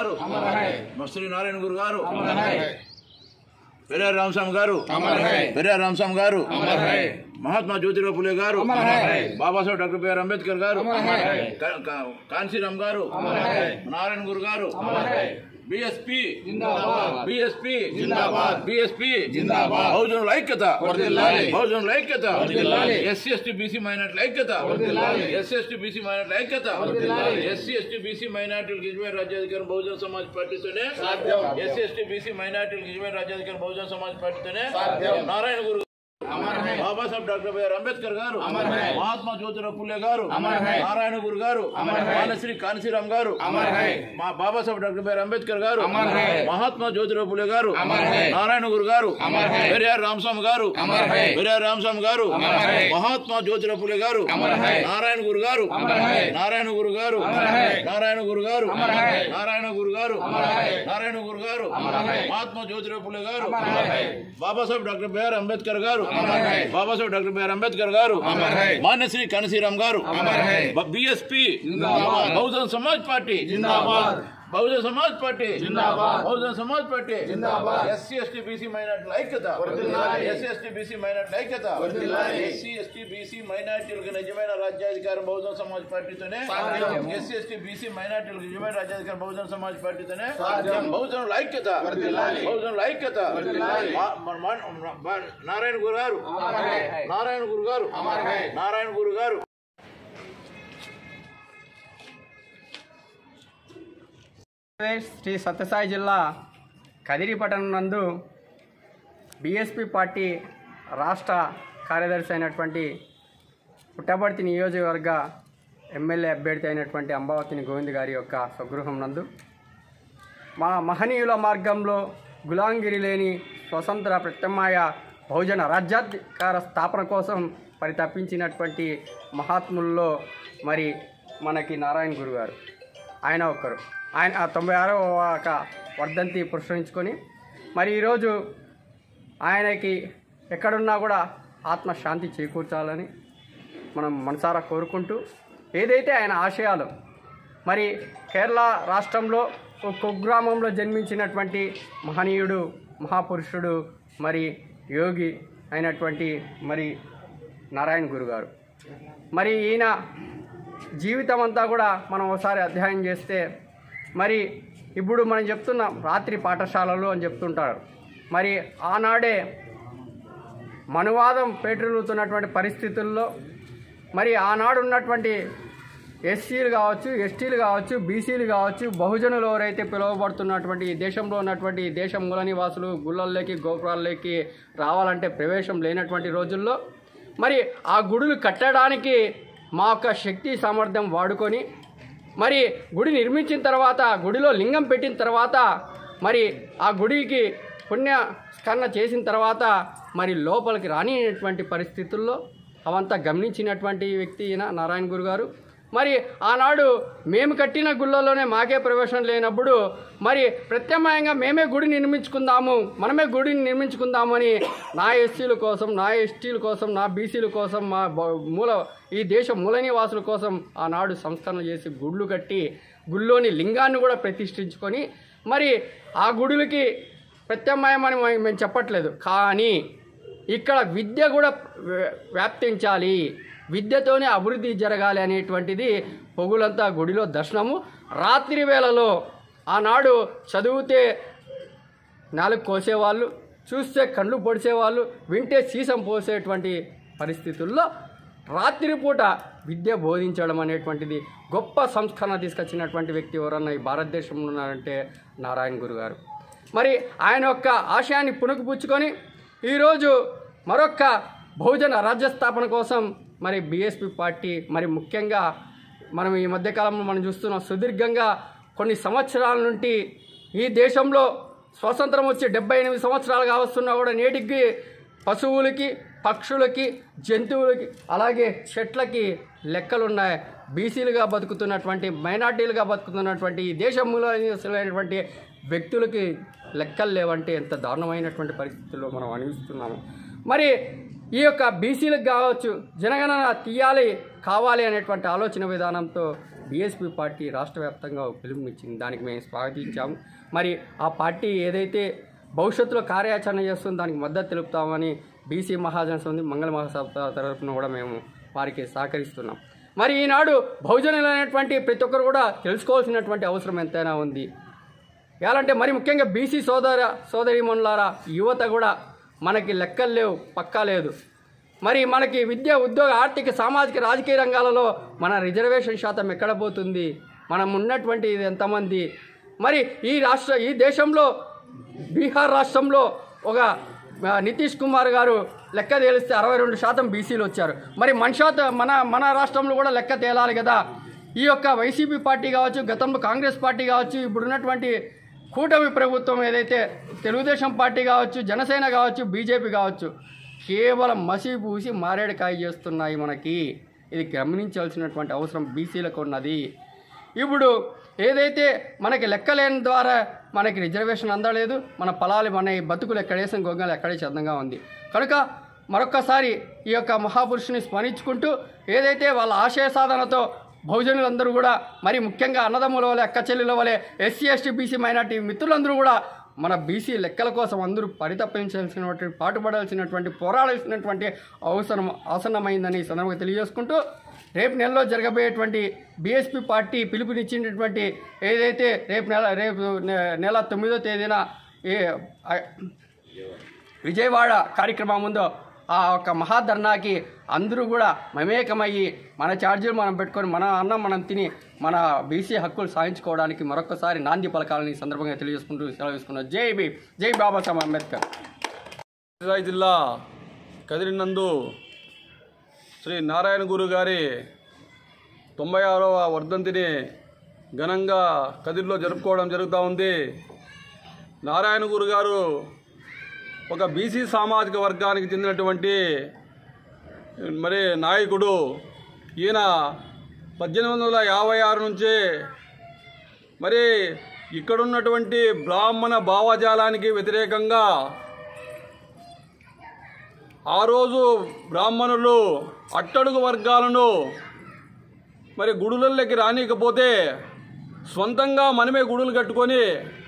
గారు మస్తూరి నారాయణ గురు గారు పెరియార్ రామస్వామి గారు పెరియార్ రామస్వామి గారు మహాత్మా జ్యోతిరావు పులే గారు బాబాసాహెబ్ డాక్టర్ బిఆర్ అంబేద్కర్ గారు కా- కా- కాంశీరామ్ గారు నారాయణ గురు గారు బిఎస్పి బిఎస్పి బిఎస్పి బహుజనుల ఐక్యత బహుజనుల ఐక్యత ఎస్సీ ఎస్టీ బీసీ మైనార్టీల ఐక్యత ఎస్సీ ఎస్టీ బీసీ మైనార్టీల ఐక్యత ఎస్సీ ఎస్టీ బీసీ మైనార్టీలకు నిజమైన రాజ్యాధికారం బహుజన సమాజ్ పార్టీతోనే ఎస్సీ ఎస్టీ బీసీ మైనార్టీలకు నిజమైన రాజ్యాధికారం బహుజన సమాజ్ పార్టీతోనే నారాయణ గురు బాబాసాహెబ్ డాక్టర్ బిఆర్ అంబేద్కర్ గారు మహాత్మా జ్యోతిరావు పుల్లే గారు నారాయణ గురు గారు మానశ్రీ కాన్సీరామ్ గారు మా బాబాసాహెబ్ డాక్టర్ బిఆర్ అంబేద్కర్ గారు మహాత్మా జ్యోతిరావు పుల్లే గారు నారాయణ గురు గారు పెరియార్ రామస్వామి గారు పెరియార్ రామస్వామి గారు మహాత్మా జ్యోతిరావు పుల్లే గారు నారాయణ గురు గారు నారాయణ గురు గారు నారాయణ గురు గారు నారాయణ గురు గారు నారాయణ గురు గారు మహాత్మా జ్యోతిరావు పుల్లే గారు బాబాసాహెబ్ డాక్టర్ బిఆర్ అంబేద్కర్ గారు బాబాసాహెబ్ డాక్టర్ బిఆర్ అంబేద్కర్ గారు Manyashri Kanshiram garu BSP Bahujan Samaj party Bahujan Samaj party Bahujan Samaj party SC ST BC మైనార్టీల ఐక్యత ఎస్సీ ఎస్టీ బీసీ మైనార్టీల ఐక్యత ఎస్సీ ఎస్టీ బీసీ మైనార్టీలకు నిజమైన రాజ్యాధికారం బహుజన సమాజ్ పార్టీతోనే ఎస్సీ ఎస్టీ బీసీ మైనార్టీలకు నిజమైన రాజ్యాధికారం బహుజన సమాజ్ పార్టీతోనే బహుజనుల ఐక్యత బహుజనుల ఐక్యత మా- మా- మా- మా- నారాయణ గురు గారు నారాయణ గురు గారు నారాయణ గురు గారు ఆంధ్రప్రదేశ్ శ్రీ సత్యసాయి జిల్లా కదిరి పట్టణం నందు బీఎస్పీ పార్టీ రాష్ట్ర కార్యదర్శి అయినటువంటి పుట్టపర్తి నియోజకవర్గ ఎమ్మెల్యే అభ్యర్థి అయినటువంటి అంబావతిని గోవింద్ గారి యొక్క స్వగృహం నందు మా మహనీయుల మార్గంలో గులాంగిరి లేని స్వతంత్ర ప్రత్యామ్నాయ బహుజన రాజ్యాధికార స్థాపన కోసం పరితపించినటువంటి మహాత్ముల్లో మరి మనకి నారాయణ గురు గారు ఆయన ఒకరు ఆయన ఆ తొంభై ఆరవ ఒక వర్ధంతి పురస్కరించుకొని మరి ఈరోజు ఆయనకి ఎక్కడున్నా కూడా ఆత్మశాంతి చేకూర్చాలని మనం మనసారా కోరుకుంటూ ఏదైతే ఆయన ఆశయాలు మరి కేరళ రాష్ట్రంలో ఒక కుగ్రామంలో జన్మించినటువంటి మహనీయుడు మహాపురుషుడు మరి యోగి అయినటువంటి మరి నారాయణ గురు గారు మరి ఈయన జీవితం అంతా కూడా మనం ఒకసారి అధ్యయనం చేస్తే మరి ఇప్పుడు మనం చెప్తున్నాం రాత్రి పాఠశాలలు అని చెప్తుంటారు మరి ఆనాడే మనువాదం పేటలుతున్నటువంటి పరిస్థితుల్లో మరి ఆనాడు ఉన్నటువంటి ఎస్సీలు కావచ్చు ఎస్టీలు కావచ్చు బీసీలు కావచ్చు బహుజనులు ఎవరైతే పిలువబడుతున్నటువంటి ఈ దేశంలో ఉన్నటువంటి ఈ దేశం మూల నివాసులు గుళ్ళల్లోకి గోపురాల్లోకి రావాలంటే ప్రవేశం లేనటువంటి రోజుల్లో మరి ఆ గుడులు కట్టడానికి మా యొక్క శక్తి సామర్థ్యం వాడుకొని మరి గుడి నిర్మించిన తర్వాత గుడిలో లింగం పెట్టిన తర్వాత మరి ఆ గుడికి పుణ్య స్కరణ చేసిన తర్వాత మరి లోపలికి రానిటువంటి పరిస్థితుల్లో అవంతా గమనించినటువంటి వ్యక్తి ఈయన నారాయణ గురు గారు మరి ఆనాడు మేము కట్టిన గుళ్ళలోనే మాకే ప్రవేశం లేనప్పుడు మరి ప్రత్యామ్నాయంగా మేమే గుడి నిర్మించుకుందాము మనమే గుడిని నిర్మించుకుందామని నా ఎస్సీల కోసం నా ఎస్టీల కోసం నా బీసీల కోసం మా బ- మూల ఈ దేశ మూల నివాసుల కోసం ఆనాడు సంస్కరణ చేసి గుళ్ళు కట్టి గుళ్ళోని లింగాన్ని కూడా ప్రతిష్ఠించుకొని మరి ఆ గుడులకి ప్రత్యామ్నాయమని మేము- మేము చెప్పట్లేదు కానీ ఇక్కడ విద్య కూడా వ్య- వ్యాప్తించాలి విద్యతోనే అభివృద్ధి జరగాలి అనేటువంటిది పొగులంతా గుడిలో దర్శనము రాత్రి వేళలో ఆనాడు చదివితే నాలుగు కోసేవాళ్ళు చూస్తే కళ్ళు పొడిచేవాళ్ళు వింటే సీసం పోసేటువంటి పరిస్థితుల్లో రాత్రిపూట విద్య బోధించడం అనేటువంటిది గొప్ప సంస్కరణ తీసుకొచ్చినటువంటి వ్యక్తి ఎవరన్నా ఈ భారతదేశంలో ఉన్నారంటే నారాయణ గురు గారు మరి ఆయన యొక్క ఆశయాన్ని పుణుకుపుచ్చుకొని ఈరోజు మరొక్క బహుజన రాజ్య స్థాపన కోసం మరి బీఎస్పీ పార్టీ మరి ముఖ్యంగా మనం ఈ మధ్యకాలంలో మనం చూస్తున్నాం సుదీర్ఘంగా కొన్ని సంవత్సరాల నుండి ఈ దేశంలో స్వతంత్రం వచ్చి డెబ్బై ఎనిమిది సంవత్సరాలుగా వస్తున్నా కూడా నేటికి పశువులకి పక్షులకి జంతువులకి అలాగే చెట్లకి లెక్కలున్నాయి బీసీలుగా బతుకుతున్నటువంటి మైనార్టీలుగా బతుకుతున్నటువంటి ఈ దేశంలో నివసించినటువంటి వ్యక్తులకి లెక్కలు లేవంటే ఎంత దారుణమైనటువంటి పరిస్థితుల్లో మనం అనుభవిస్తున్నాము మరి ఈ యొక్క బీసీలకు కావచ్చు జనగణన తీయాలి కావాలి అనేటువంటి ఆలోచన విధానంతో బీఎస్పీ పార్టీ రాష్ట్ర వ్యాప్తంగా ఒక పిలుపునిచ్చింది దానికి మేము స్వాగతించాము మరి ఆ పార్టీ ఏదైతే భవిష్యత్తులో కార్యాచరణ చేస్తుందో దానికి మద్దతు తెలుపుతామని బీసీ మహాజన సమితి మంగళ మహాసభ తరఫున కూడా మేము వారికి సహకరిస్తున్నాం మరి ఈనాడు బహుజనులు అనేటువంటి ప్రతి ఒక్కరు కూడా తెలుసుకోవాల్సినటువంటి అవసరం ఎంతైనా ఉంది ఎలాంటే మరి ముఖ్యంగా బీసీ సోదర సోదరిమణులారా యువత కూడా మనకి లెక్కలు లేవు పక్కా లేదు మరి మనకి విద్య ఉద్యోగ ఆర్థిక సామాజిక రాజకీయ రంగాలలో మన రిజర్వేషన్ శాతం ఎక్కడ పోతుంది మనం ఉన్నటువంటి ఇది ఎంతమంది మరి ఈ రాష్ట్ర ఈ దేశంలో బీహార్ రాష్ట్రంలో ఒక ఆ, నితీష్ కుమార్ గారు లెక్క తేలిస్తే అరవై రెండు శాతం బీసీలు వచ్చారు మరి మన శాతం మన మన రాష్ట్రంలో కూడా లెక్క తేలాలి కదా ఈ యొక్క వైసీపీ పార్టీ కావచ్చు గతంలో కాంగ్రెస్ పార్టీ కావచ్చు ఇప్పుడున్నటువంటి కూటమి ప్రభుత్వం ఏదైతే తెలుగుదేశం పార్టీ కావచ్చు జనసేన కావచ్చు బీజేపీ కావచ్చు కేవలం మసి పూసి మారేడుకాయ చేస్తున్నాయి మనకి ఇది గమనించాల్సినటువంటి అవసరం బీసీలకు ఉన్నది ఇప్పుడు ఏదైతే మనకి లెక్కలేని ద్వారా మనకి రిజర్వేషన్ అందలేదు మన పొలాలు మన ఈ బతుకులు ఎక్కడేసిన గొంగలు ఎక్కడే చందంగా ఉంది కనుక మరొక్కసారి ఈ యొక్క మహాపురుషుని స్మరించుకుంటూ ఏదైతే వాళ్ళ ఆశయ సాధనతో బహుజనులందరూ కూడా మరి ముఖ్యంగా అన్నదమ్ముల వలె అక్క చెల్లెల వలె ఎస్సీ ఎస్టీ బీసీ మైనార్టీ మిత్రులందరూ కూడా మన బీసీ లెక్కల కోసం అందరూ పరితపించాల్సినటువంటి పాటుపడాల్సినటువంటి పోరాడాల్సినటువంటి అవసరం ఆసన్నమైందని ఈ సందర్భంగా తెలియజేసుకుంటూ రేపు నెలలో జరగబోయేటువంటి బీఎస్పీ పార్టీ పిలుపునిచ్చినటువంటి ఏదైతే రేపు నెల రేపు నె- నెల తొమ్మిదో తేదీన ఏ ఆ- విజయవాడ కార్యక్రమం ఉందో ఆ యొక్క మహాధర్నాకి అందరూ కూడా మమేకమయ్యి మన ఛార్జీలు మనం పెట్టుకొని మన అన్నం మనం తిని మన బీసీ హక్కులు సాధించుకోవడానికి మరొకసారి నాంది పలకాలని ఈ సందర్భంగా తెలియజేసుకుంటూ సెలవు తీసుకున్నాం జై బీ జై బాబాసాహెబ్ అంబేద్కర్ సూర్యాపేట జిల్లా కదిరినందు శ్రీ నారాయణ గురు గారి తొంభై ఆరవ వర్ధంతిని ఘనంగా కదిరిలో జరుపుకోవడం జరుగుతూ ఉంది నారాయణ గురు గారు ఒక బీసీ సామాజిక వర్గానికి చెందినటువంటి మరి నాయకుడు ఈయన పద్దెనిమిది వందల యాభై ఆరు నుంచే మరి ఇక్కడున్నటువంటి బ్రాహ్మణ భావజాలానికి వ్యతిరేకంగా ఆ రోజు బ్రాహ్మణులు అట్టడుగు వర్గాలను మరి గుడులలోకి రానికపోతే సొంతంగా మనమే గుడులు కట్టుకొని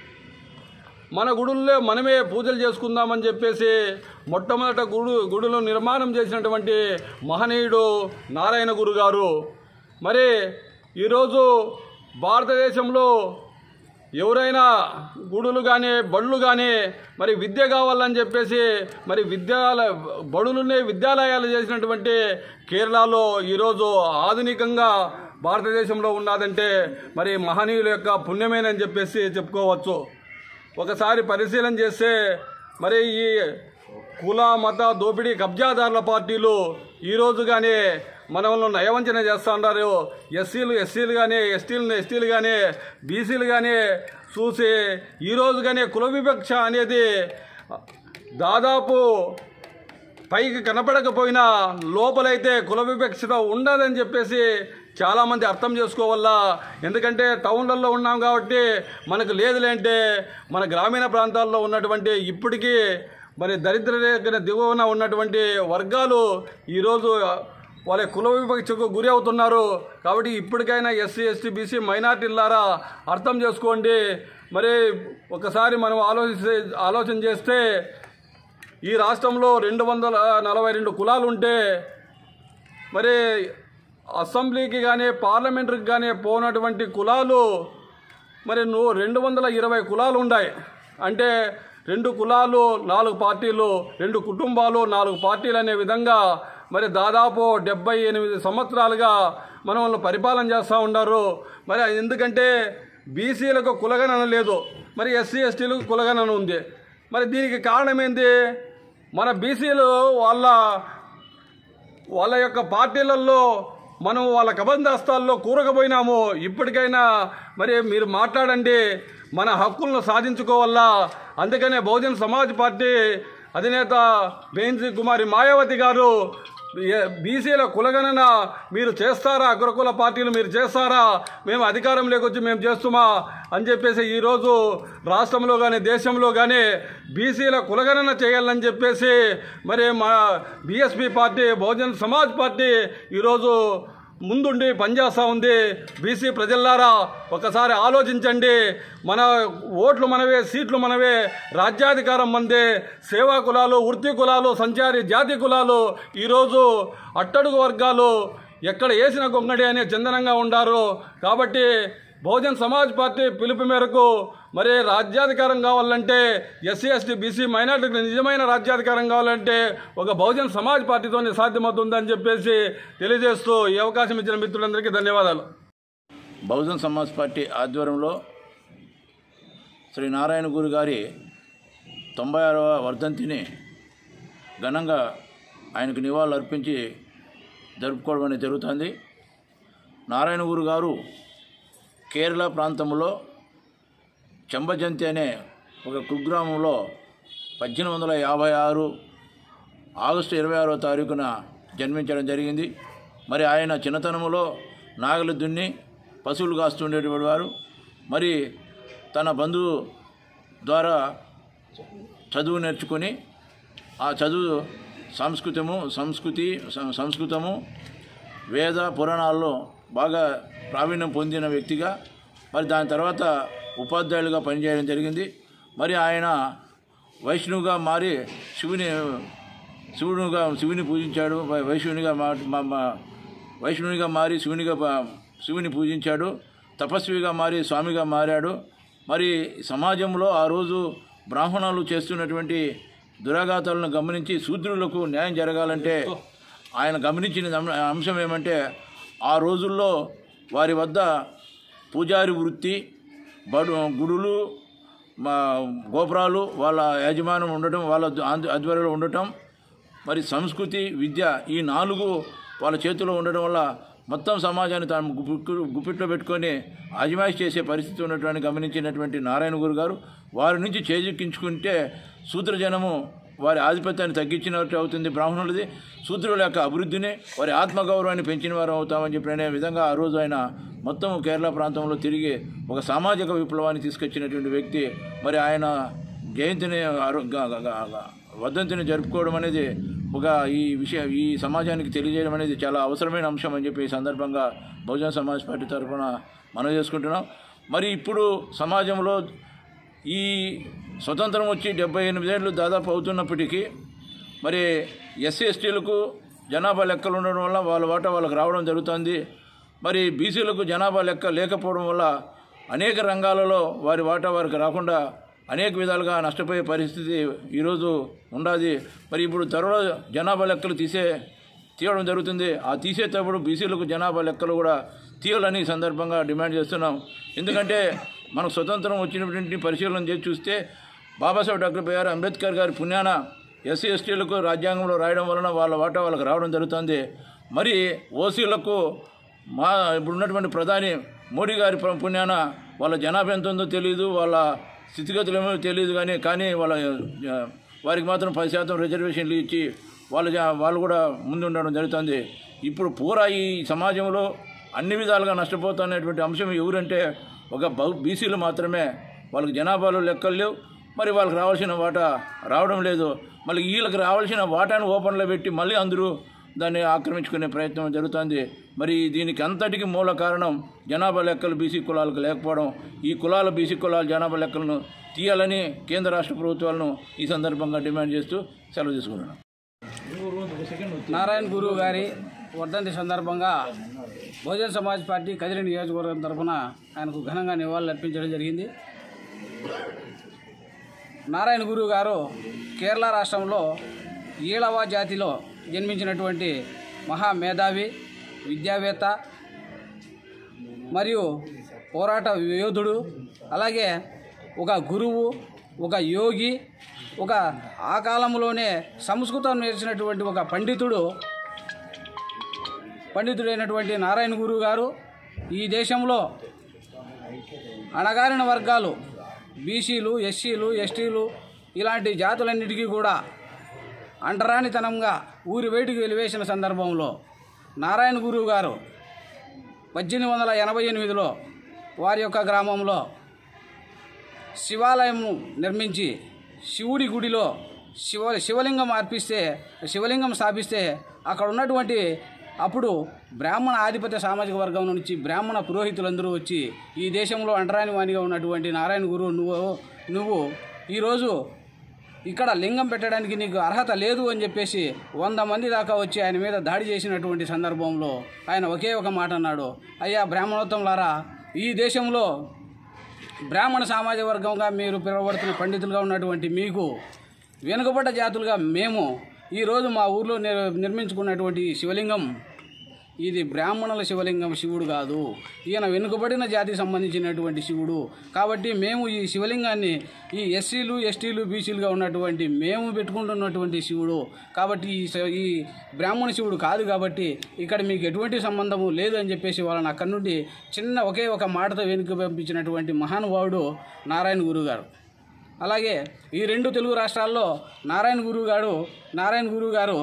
మన గుడుల్లో మనమే పూజలు చేసుకుందామని చెప్పేసి మొట్టమొదట గుడు గుడులు నిర్మాణం చేసినటువంటి మహనీయుడు నారాయణ గురు గారు మరి ఈరోజు భారతదేశంలో ఎవరైనా గుడులు కానీ బడులు కానీ మరి విద్య కావాలని చెప్పేసి మరి విద్యాలయ బడులునే విద్యాలయాలు చేసినటువంటి కేరళలో ఈరోజు ఆధునికంగా భారతదేశంలో ఉన్నదంటే మరి మహనీయుల యొక్క పుణ్యమేనని చెప్పేసి చెప్పుకోవచ్చు ఒకసారి పరిశీలన చేస్తే మరి ఈ కుల మత దోపిడీ కబ్జాదారుల పార్టీలు ఈరోజు కానీ మనల్ని నయవంచన చేస్తూ ఉన్నారు ఎస్సీలు ఎస్సీలు కానీ ఎస్టీలు ఎస్టీలు కానీ బీసీలు కానీ చూసి ఈరోజు కానీ కుల వివక్ష అనేది దాదాపు పైకి కనపడకపోయినా లోపలైతే కుల వివక్షత ఉండదని చెప్పేసి చాలామంది అర్థం చేసుకోవాలా ఎందుకంటే టౌన్లలో ఉన్నాం కాబట్టి మనకు లేదులేంటే మన గ్రామీణ ప్రాంతాల్లో ఉన్నటువంటి ఇప్పటికీ మరి దరిద్ర రేఖన దిగువన ఉన్నటువంటి వర్గాలు ఈరోజు వాళ్ళ కుల వివక్షకు గురి అవుతున్నారు కాబట్టి ఇప్పటికైనా ఎస్సీ ఎస్టీ బీసీ మైనార్టీలారా అర్థం చేసుకోండి మరి ఒకసారి మనం ఆలోచిస్తే ఆలోచన చేస్తే ఈ రాష్ట్రంలో రెండు వందల నలభై రెండు కులాలు ఉంటే మరి అసెంబ్లీకి కానీ పార్లమెంటరీకి కానీ పోనటువంటి కులాలు మరి నువ్వు రెండు వందల ఇరవై కులాలు ఉన్నాయి అంటే రెండు కులాలు నాలుగు పార్టీలు రెండు కుటుంబాలు నాలుగు పార్టీలు అనే విధంగా మరి దాదాపు డెబ్బై ఎనిమిది సంవత్సరాలుగా మనల్ని పరిపాలన చేస్తూ ఉన్నారు మరి ఎందుకంటే బీసీలకు కులగణన లేదు మరి ఎస్సీ ఎస్టీలకు కులగణన ఉంది మరి దీనికి కారణం ఏంది మన బీసీలు వాళ్ళ వాళ్ళ యొక్క పార్టీలలో మనం వాళ్ళ కబంధస్తాల్లో కూరకపోయినాము ఇప్పటికైనా మరి మీరు మాట్లాడండి మన హక్కులను సాధించుకోవాలా అందుకనే బహుజన్ సమాజ్ పార్టీ అధినేత బేన్జీ కుమారి మాయావతి గారు ఏ- బీసీల కులగణన మీరు చేస్తారా అగ్రకుల పార్టీలు మీరు చేస్తారా మేము అధికారంలోకి వచ్చి మేము చేస్తుమా అని చెప్పేసి ఈరోజు రాష్ట్రంలో కానీ దేశంలో కానీ బీసీల కులగణన చేయాలని చెప్పేసి మరి మా BSP party Bahujan Samaj party ఈరోజు ముందుండి పనిచేస్తూ ఉంది బీసీ ప్రజల్లారా ఒకసారి ఆలోచించండి మన ఓట్లు మనవే సీట్లు మనవే రాజ్యాధికారం మందే సేవా కులాలు వృత్తి కులాలు సంచారి జాతి కులాలు ఈరోజు అట్టడుగు వర్గాలు ఎక్కడ వేసిన గొంగడి అనే చందనంగా ఉండారు కాబట్టి బహుజన్ సమాజ్ పార్టీ పిలుపు మేరకు మరి రాజ్యాధికారం కావాలంటే ఎస్సీ ఎస్టీ బీసీ మైనార్టీకి నిజమైన రాజ్యాధికారం కావాలంటే ఒక బహుజన్ సమాజ్ పార్టీతోనే సాధ్యమవుతుందని చెప్పేసి తెలియజేస్తూ ఈ అవకాశం ఇచ్చిన మిత్రులందరికీ ధన్యవాదాలు బహుజన్ సమాజ్ పార్టీ ఆధ్వర్యంలో శ్రీ నారాయణ గురు గారి తొంభై ఆరవ వర్ధంతిని ఘనంగా ఆయనకు నివాళులు అర్పించి జరుపుకోవడం అనేది జరుగుతుంది నారాయణ గురు గారు కేరళ ప్రాంతంలో చెంబజంతి అనే ఒక కుగ్రామంలో పద్దెనిమిది వందల యాభై ఆరు ఆగస్టు ఇరవై ఆరో తారీఖున జన్మించడం జరిగింది మరి ఆయన చిన్నతనంలో నాగలి దున్ని పశువులు కాస్తుండేటువంటి వారు మరి తన బంధువు ద్వారా చదువు నేర్చుకొని ఆ చదువు సంస్కృతము సంస్కృతి సం- సంస్కృతము వేద పురాణాల్లో బాగా ప్రావీణ్యం పొందిన వ్యక్తిగా మరి దాని తర్వాత ఉపాధ్యాయులుగా పనిచేయడం జరిగింది మరి ఆయన వైష్ణవుగా మారి శివుని శివునిగా శివుని పూజించాడు వై- వైష్ణవునిగా మా మా- మా- వైష్ణవునిగా మారి శివునిగా ప- శివుని పూజించాడు తపస్విగా మారి స్వామిగా మారాడు మరి సమాజంలో ఆ రోజు బ్రాహ్మణులు చేస్తున్నటువంటి దురాఘాతాలను గమనించి శూద్రులకు న్యాయం జరగాలంటే ఆయన గమనించిన అం- అంశం ఏమంటే ఆ రోజుల్లో వారి వద్ద పూజారి వృత్తి బడు గుడులు మా గోపురాలు వాళ్ళ యాజమాన్యం ఉండటం వాళ్ళ ఆధ్వ- ఆధ్వర్యంలో ఉండటం మరి సంస్కృతి విద్య ఈ నాలుగు వాళ్ళ చేతిలో ఉండడం వల్ల మొత్తం సమాజాన్ని తాను గుప్పిట్లో గుప్పిట్లో పెట్టుకొని ఆజమాయిష్ చేసే పరిస్థితి ఉన్నటువంటి గమనించినటువంటి నారాయణ గురు గారు వారి నుంచి చేజిక్కించుకుంటే శూద్రజనము వారి ఆధిపత్యాన్ని తగ్గించినట్టు అవుతుంది బ్రాహ్మణులది శూద్రుల యొక్క అభివృద్ధిని వారి ఆత్మగౌరవాన్ని పెంచిన వారు అవుతామని చెప్పి అనే విధంగా ఆ రోజు ఆయన మొత్తం కేరళ ప్రాంతంలో తిరిగి ఒక సామాజిక విప్లవాన్ని తీసుకొచ్చినటువంటి వ్యక్తి మరి ఆయన జయంతిని ఆరో- గ- గ- గ- గ- వర్ధంతిని జరుపుకోవడం అనేది ఒక ఈ విషయం ఈ సమాజానికి తెలియజేయడం అనేది చాలా అవసరమైన అంశం అని చెప్పి ఈ సందర్భంగా బహుజన సమాజ్ పార్టీ తరఫున మనం చేసుకుంటున్నాం మరి ఇప్పుడు సమాజంలో ఈ స్వతంత్రం వచ్చి డెబ్బై ఎనిమిదేళ్ళు దాదాపు అవుతున్నప్పటికీ మరి ఎస్సీ ఎస్టీలకు జనాభా లెక్కలు ఉండడం వల్ల వాళ్ళ వాటా వాళ్ళకి రావడం జరుగుతుంది మరి బీసీలకు జనాభా లెక్క లేకపోవడం వల్ల అనేక రంగాలలో వారి వాటా వారికి రాకుండా అనేక విధాలుగా నష్టపోయే పరిస్థితి ఈరోజు ఉండాది మరి ఇప్పుడు త్వరలో జనాభా లెక్కలు తీసే తీయడం జరుగుతుంది ఆ తీసేటప్పుడు బీసీలకు జనాభా లెక్కలు కూడా తీయాలని ఈ సందర్భంగా డిమాండ్ చేస్తున్నాం ఎందుకంటే మనకు స్వతంత్రం వచ్చినటువంటి పరిశీలన చేసి చూస్తే బాబాసాహెబ్ డాక్టర్ బిఆర్ అంబేద్కర్ గారి పుణ్యాన ఎస్సీ ఎస్టీలకు రాజ్యాంగంలో రాయడం వలన వాళ్ళ వాటా వాళ్ళకి రావడం జరుగుతుంది మరి ఓసీలకు మా ఇప్పుడు ఉన్నటువంటి ప్రధాని మోడీ గారి ప్ర- పుణ్యాన వాళ్ళ జనాభా ఎంత ఉందో తెలియదు వాళ్ళ స్థితిగతులు ఏమో తెలియదు కానీ కానీ వాళ్ళ ఆ, వారికి మాత్రం పది శాతం రిజర్వేషన్లు ఇచ్చి వాళ్ళు జా- వాళ్ళు కూడా ముందుండడం జరుగుతుంది ఇప్పుడు పూరా ఈ సమాజంలో అన్ని విధాలుగా నష్టపోతున్నటువంటి అంశం ఎవరంటే ఒక బహు బీసీలు మాత్రమే వాళ్ళకి జనాభాలో లెక్కలు లేవు మరి వాళ్ళకి రావాల్సిన వాటా రావడం లేదు మళ్ళీ వీళ్ళకి రావాల్సిన వాటాను ఓపెన్లో పెట్టి మళ్ళీ అందరూ దాన్ని ఆక్రమించుకునే ప్రయత్నం జరుగుతుంది మరి దీనికి అంతటికి మూల కారణం జనాభా లెక్కలు బీసీ కులాలకు లేకపోవడం ఈ కులాల బీసీ కులాల జనాభా లెక్కలను తీయాలని కేంద్ర రాష్ట్ర ప్రభుత్వాలను ఈ సందర్భంగా డిమాండ్ చేస్తూ సెలవు తీసుకున్నాను నారాయణ గురువు గారి వర్ధంతి సందర్భంగా బహుజన్ సమాజ్ పార్టీ కదిరి నియోజకవర్గం తరఫున ఆయనకు ఘనంగా నివాళులు అర్పించడం జరిగింది నారాయణ గురువు గారు కేరళ రాష్ట్రంలో ఈళవ జాతిలో జన్మించినటువంటి మహా మేధావి విద్యావేత్త మరియు పోరాట యోధుడు అలాగే ఒక గురువు ఒక యోగి ఒక ఆ కాలంలోనే సంస్కృతం నేర్చినటువంటి ఒక పండితుడు పండితుడైనటువంటి నారాయణ గురువు గారు ఈ దేశంలో అణగారిన వర్గాలు బీసీలు ఎస్సీలు ఎస్టీలు ఇలాంటి జాతులన్నిటికీ కూడా అంటరానితనంగా ఊరి వేటికి వెలివేసిన సందర్భంలో నారాయణ గురువు గారు పద్దెనిమిది వందల ఎనభై ఎనిమిదిలో వారి యొక్క గ్రామంలో శివాలయం నిర్మించి శివుడి గుడిలో శివ శివలింగం అర్పిస్తే శివలింగం స్థాపిస్తే అక్కడ ఉన్నటువంటి అప్పుడు బ్రాహ్మణ ఆధిపత్య సామాజిక వర్గం నుంచి బ్రాహ్మణ పురోహితులందరూ వచ్చి ఈ దేశంలో అంటరాని వాణిగా ఉన్నటువంటి నారాయణ గురువు నువ్వు నువ్వు ఈరోజు ఇక్కడ లింగం పెట్టడానికి నీకు అర్హత లేదు అని చెప్పేసి వంద మంది దాకా వచ్చి ఆయన మీద దాడి చేసినటువంటి సందర్భంలో ఆయన ఒకే ఒక మాట అన్నాడు అయ్యా బ్రాహ్మణోత్తంలారా ఈ దేశంలో బ్రాహ్మణ సామాజిక వర్గంగా మీరు పిలువబడుతున్న పండితులుగా ఉన్నటువంటి మీకు వెనుకబడ్డ జాతులుగా మేము ఈరోజు మా ఊర్లో నిర్- నిర్మించుకున్నటువంటి ఈ శివలింగం ఇది బ్రాహ్మణుల శివలింగం శివుడు కాదు ఈయన వెనుకబడిన జాతికి సంబంధించినటువంటి శివుడు కాబట్టి మేము ఈ శివలింగాన్ని ఈ ఎస్సీలు ఎస్టీలు బీసీలుగా ఉన్నటువంటి మేము పెట్టుకుంటున్నటువంటి శివుడు కాబట్టి ఈ శ- ఈ బ్రాహ్మణ శివుడు కాదు కాబట్టి ఇక్కడ మీకు ఎటువంటి సంబంధము లేదు అని చెప్పేసి వాళ్ళని అక్కడి నుండి చిన్న ఒకే ఒక మాటతో వెనుక పంపించినటువంటి మహానుభావుడు నారాయణ గురువు గారు అలాగే ఈ రెండు తెలుగు రాష్ట్రాల్లో నారాయణ గురువు గారు నారాయణ గురువు గారు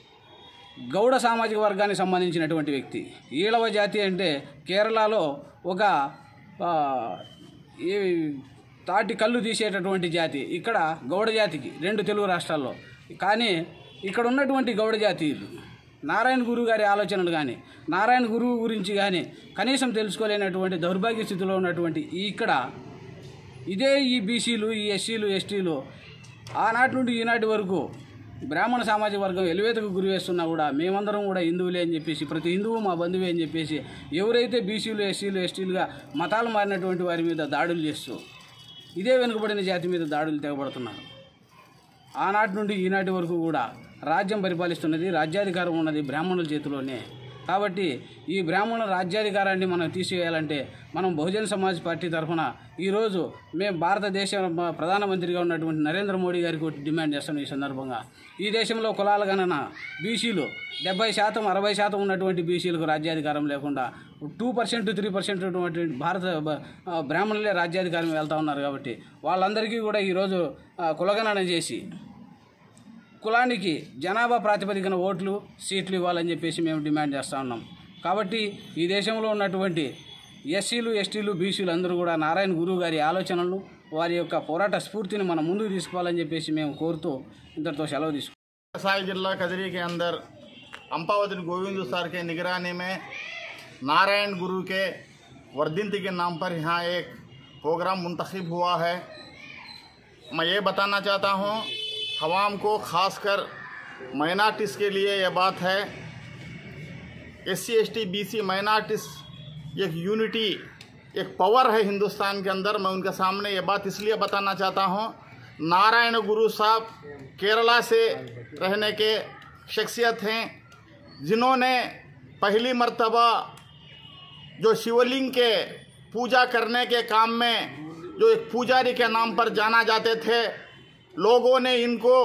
గౌడ సామాజిక వర్గానికి సంబంధించినటువంటి వ్యక్తి ఈళవ జాతి అంటే కేరళలో ఒక ఆ, ఈ తాటి కళ్ళు తీసేటటువంటి జాతి ఇక్కడ గౌడ జాతికి రెండు తెలుగు రాష్ట్రాల్లో కానీ ఇక్కడ ఉన్నటువంటి గౌడ జాతీయులు నారాయణ గురువు గారి ఆలోచనలు కానీ నారాయణ గురువు గురించి కానీ కనీసం తెలుసుకోలేనటువంటి దౌర్భాగ్య స్థితిలో ఉన్నటువంటి ఈ ఇక్కడ ఇదే ఈ బీసీలు ఈ ఎస్సీలు ఎస్టీలు ఆనాటి నుండి ఈనాటి వరకు బ్రాహ్మణ సామాజిక వర్గం ఎలివేతకు గురి వేస్తున్నా కూడా మేమందరం కూడా హిందువులే అని చెప్పేసి ప్రతి హిందువు మా బంధువే అని చెప్పేసి ఎవరైతే బీసీలు ఎస్సీలు ఎస్టీలుగా మతాలు మారినటువంటి వారి మీద దాడులు చేస్తూ ఇదే వెనుకబడిన జాతి మీద దాడులు తెగబడుతున్నారు ఆనాటి నుండి ఈనాటి వరకు కూడా రాజ్యం పరిపాలిస్తున్నది రాజ్యాధికారం ఉన్నది బ్రాహ్మణుల చేతిలోనే కాబట్టి ఈ బ్రాహ్మణ రాజ్యాధికారాన్ని మనం తీసివేయాలంటే మనం బహుజన సమాజ్ పార్టీ తరఫున ఈరోజు మేము భారతదేశ ప్రధానమంత్రిగా ఉన్నటువంటి నరేంద్ర మోడీ గారికి ఒకటి డిమాండ్ చేస్తాం ఈ సందర్భంగా ఈ దేశంలో కులాల గణన బీసీలు డెబ్బై శాతం అరవై శాతం ఉన్నటువంటి బీసీలకు రాజ్యాధికారం లేకుండా టూ పర్సెంట్ త్రీ పర్సెంట్ ఉన్నటువంటి భారత బ- ఆ, బ్రాహ్మణులే రాజ్యాధికారం వెళ్తూ ఉన్నారు కాబట్టి వాళ్ళందరికీ కూడా ఈరోజు ఆ, కులగణన చేసి కులానికి జనాభా ప్రాతిపదికన ఓట్లు సీట్లు ఇవ్వాలని చెప్పేసి మేము డిమాండ్ చేస్తూ ఉన్నాం కాబట్టి ఈ దేశంలో ఉన్నటువంటి ఎస్సీలు ఎస్టీలు బీసీలు అందరూ కూడా నారాయణ గురువు గారి ఆలోచనలు వారి యొక్క పోరాట స్ఫూర్తిని మనం ముందుకు తీసుకోవాలని చెప్పేసి మేము కోరుతూ ఇంతటితో సెలవు తీసుకుంటాం साई जिला कजरी के अंदर अंपावती गोविंद सर के निगरानी में नारायण गुरु के वर्धिंती के नाम पर यहाँ एक प्रोग्राम मुंतखब हुआ है मैं ये बताना चाहता हूँ हवाम को खासकर माइनॉरिटीज़ के लिए यह बात है S C S T B C minorities एक यूनिटी एक पावर है हिंदुस्तान के अंदर मैं उनके सामने ये बात इसलिए बताना चाहता हूँ नारायण गुरु साहब केरला से रहने के शख्सियत हैं जिन्होंने पहली मर्तबा जो शिवलिंग के पूजा करने के काम में जो एक पुजारी के नाम पर जाना जाते थे लोगों ने इनको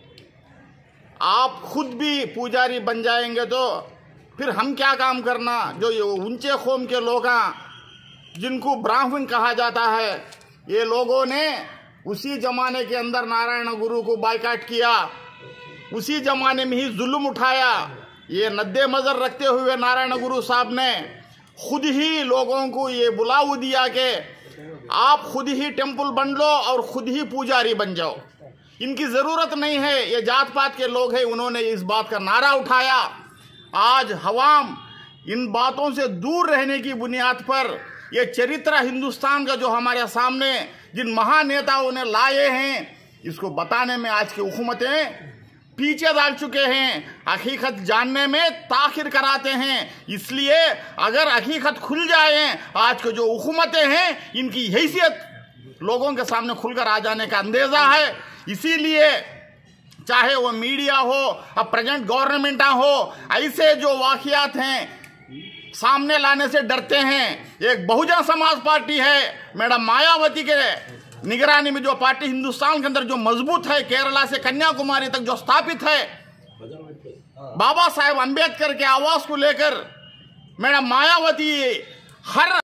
आप खुद भी पुजारी बन जाएंगे तो फिर हम क्या काम करना जो ये ऊंचे खोम के लोग हैं जिनको ब्राह्मण कहा जाता है ये लोगों ने उसी जमाने के अंदर नारायण गुरु को बाइकाट किया उसी जमाने में ही जुल्म उठाया ये नद्दे मजर रखते हुए नारायण गुरु साहब ने खुद ही लोगों को ये बुलाव दिया कि आप खुद ही टेम्पल बन लो और खुद ही पुजारी बन जाओ इनकी ज़रूरत नहीं है ये जात पात के लोग हैं उन्होंने इस बात का नारा उठाया आज हवाम इन बातों से दूर रहने की बुनियाद पर ये चरित्र हिंदुस्तान का जो हमारे सामने जिन महानेताओं ने लाए हैं इसको बताने में आज की हुकूमतें पीछे डाल चुके हैं हकीकत जानने में ताखिर कराते हैं इसलिए अगर हकीकत खुल जाए आज के जो हुकूमतें हैं इनकी हैसियत लोगों के सामने खुलकर आ जाने का अंदेजा है इसीलिए चाहे वो मीडिया हो अब प्रेजेंट गवर्नमेंट हो ऐसे जो वाकियात हैं सामने लाने से डरते हैं एक बहुजन समाज पार्टी है मैडम मायावती के निगरानी में जो पार्टी हिंदुस्तान के अंदर जो मजबूत है केरला से कन्याकुमारी तक जो स्थापित है बाबा साहेब अंबेडकर के आवास को लेकर मैडम मायावती हर